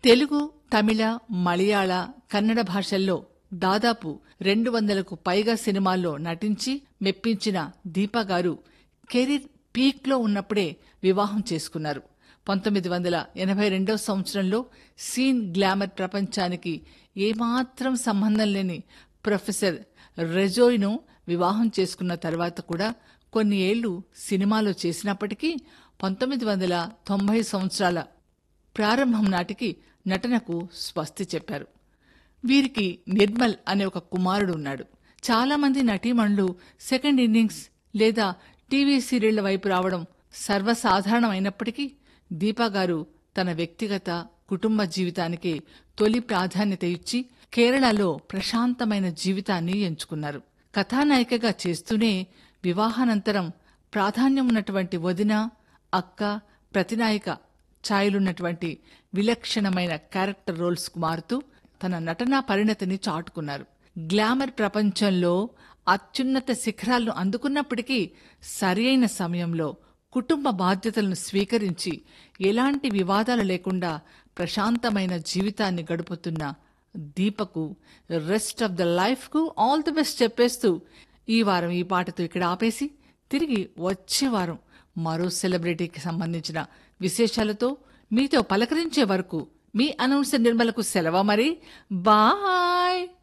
తెలుగు తమిళ మలయాళ కన్నడ భాషల్లో దాదాపు రెండు వందలకు పైగా సినిమాల్లో నటించి మెప్పించిన దీపా గారు కెరీర్ పీక్లో ఉన్నప్పుడే వివాహం చేసుకున్నారు పంతొమ్మిది వందల ఎనభై రెండవ సంవత్సరంలో సీన్ గ్లామర్ ప్రపంచానికి ఏమాత్రం సంబంధం లేని ప్రొఫెసర్ రెజోయ్ను వివాహం చేసుకున్న తర్వాత కూడా కొన్ని ఏళ్లు సినిమాలో చేసినప్పటికీ పంతొమ్మిది వందల తొంభై సంవత్సరాల ప్రారంభం నాటికి నటనకు స్వస్తి చెప్పారు వీరికి నిర్మల్ అనే ఒక కుమారుడు ఉన్నాడు చాలా మంది నటీమణులు సెకండ్ ఇన్నింగ్స్ లేదా టీవీ సీరియళ్ల వైపు రావడం సర్వసాధారణమైనప్పటికీ దీపా గారు తన వ్యక్తిగత కుటుంబ జీవితానికి తొలి ప్రాధాన్యత ఇచ్చి కేరళలో ప్రశాంతమైన జీవితాన్ని ఎంచుకున్నారు కథానాయికగా చేస్తూనే వివాహానంతరం ప్రాధాన్యం ఉన్నటువంటి వదిన అక్క ప్రతినాయిక ఛాయలున్నటువంటి విలక్షణమైన క్యారెక్టర్ రోల్స్కు మారుతూ తన నటనా పరిణతిని చాటుకున్నారు గ్లామర్ ప్రపంచంలో అత్యున్నత శిఖరాలను అందుకున్నప్పటికీ సరియైన సమయంలో కుటుంబ బాధ్యతలను స్వీకరించి ఎలాంటి వివాదాలు లేకుండా ప్రశాంతమైన జీవితాన్ని గడుపుతున్న దీపకు రెస్ట్ ఆఫ్ ద లైఫ్కు ఆల్ ది బెస్ట్ చెప్పేస్తూ ఈ వారం ఈ పాటతో ఇక్కడ ఆపేసి తిరిగి వచ్చే వారం మరో సెలబ్రిటీకి సంబంధించిన విశేషాలతో మీతో పలకరించే వరకు మీ అనౌన్సర్ నిర్మలకు సెలవు మరి బాయ్